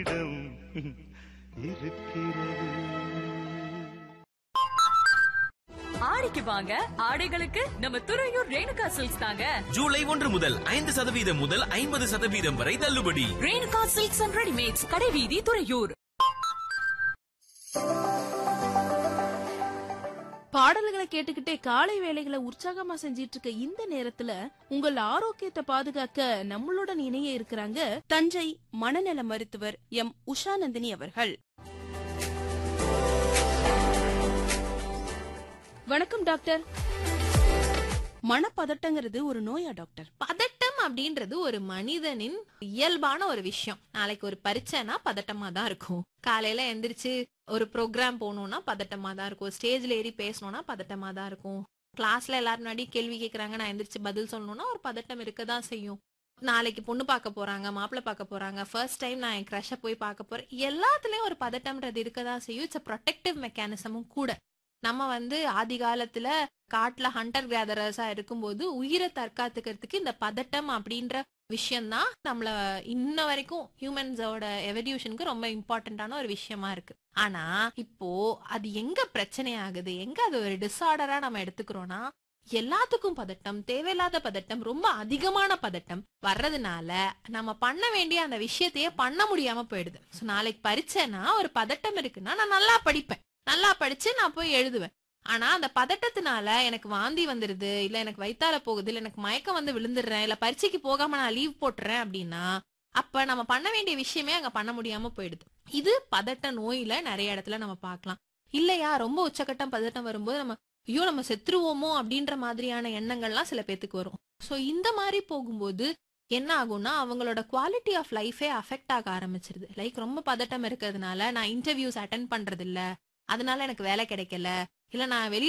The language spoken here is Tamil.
இடம் இருக்கிறது ஆடிக்கு வாங்க ஆடைகளுக்கு நம்ம துறையூர் ரேணுகா சில்க்ஸ் தாங்க ஜூலை ஒன்று முதல் ஐந்து சதவீதம் முதல் ஐம்பது சதவீதம் வரை தள்ளுபடி ரேணுகா சில்க்ஸ் அண்ட் ரெடிமேட்ஸ் கடைவீதி துறையூர் பாடல்களை கேட்டுக்கிட்டே காலை வேலைகளை உற்சாகமா செஞ்சிட்டு இருக்க இந்த நேரத்துல உங்கள் ஆரோக்கியத்தை பாதுகாக்க நம்மளுடன் இணைய இருக்கிறாங்க தஞ்சை மனநல மருத்துவர் எம் உஷாநந்தினி அவர்கள் வணக்கம் டாக்டர் மனப்பதட்டங்கிறது ஒரு நோயா டாக்டர் பதட்டம் அப்படின்றது ஒரு மனிதனின் இயல்பான ஒரு விஷயம் நாளைக்கு ஒரு பரீட்சைனா பதட்டமா தான் இருக்கும் காலையில எந்திரிச்சு ஒரு ப்ரோக்ராம் போகணும்னா பதட்டமா தான் இருக்கும் ஸ்டேஜ்ல ஏறி பேசணும்னா பதட்டமா தான் இருக்கும் கிளாஸ்ல எல்லாரும் முன்னாடி கேள்வி கேக்குறாங்க நான் எந்திரிச்சு பதில் சொல்லணும்னா ஒரு பதட்டம் இருக்க தான் செய்யும் நாளைக்கு பொண்ணு பார்க்க போறாங்க மாப்பிள்ளை பார்க்க போறாங்க ஃபர்ஸ்ட் டைம் நான் என் க்ரஷ போய் பார்க்க போறேன் எல்லாத்துலயும் ஒரு பதட்டம்ன்றது இருக்க தான் செய்யும் இட்ஸ் ப்ரொடெக்டிவ் மெக்கானிசமும் கூட நம்ம வந்து ஆதி காலத்துல காட்டுல ஹண்டர் கேதரர்ஸா இருக்கும்போது உயிரை தற்காத்துக்கிறதுக்கு இந்த பதட்டம் அப்படின்ற விஷயம்தான் நம்மள இன்ன வரைக்கும் ஹியூமன்ஸோட எவல்யூஷனுக்கு ரொம்ப இம்பார்ட்டன்டான ஒரு விஷயமா இருக்கு ஆனா இப்போ அது எங்க பிரச்சனை ஆகுது எங்க அது ஒரு டிஸார்டரா நம்ம எடுத்துக்கிறோம்னா எல்லாத்துக்கும் பதட்டம் தேவையில்லாத பதட்டம் ரொம்ப அதிகமான பதட்டம் வர்றதுனால நம்ம பண்ண வேண்டிய அந்த விஷயத்தையே பண்ண முடியாம போயிடுது சோ நாளைக்கு பரீட்சைனா ஒரு பதட்டம் இருக்குன்னா நான் நல்லா படிப்பேன் நல்லா படிச்சு நான் போய் எழுதுவேன் ஆனா அந்த பதட்டத்தினால எனக்கு வாந்தி வந்துருது இல்ல எனக்கு வயித்தால போகுது இல்ல எனக்கு மயக்கம் வந்து விழுந்துடுறேன் இல்ல பரீட்சைக்கு போகாம நான் லீவ் போட்டுறேன் அப்படின்னா அப்ப நம்ம பண்ண வேண்டிய விஷயமே அங்க பண்ண முடியாம போயிடுது இது பதட்ட நோயில நிறைய இடத்துல நம்ம பார்க்கலாம் இல்லையா ரொம்ப உச்சக்கட்டம் பதட்டம் வரும்போது நம்ம ஐயோ நம்ம செத்துருவோமோ அப்படின்ற மாதிரியான எண்ணங்கள்லாம் சில பேத்துக்கு வரும் சோ இந்த மாதிரி போகும்போது என்ன ஆகும்னா அவங்களோட குவாலிட்டி ஆஃப் லைஃபே அஃபெக்ட் ஆக ஆரம்பிச்சிருது லைக் ரொம்ப பதட்டம் இருக்கிறதுனால நான் இன்டர்வியூஸ் அட்டன் பண்றது இல்ல அதனால எனக்கு வேலை கிடைக்கல இல்ல நான் வெளியில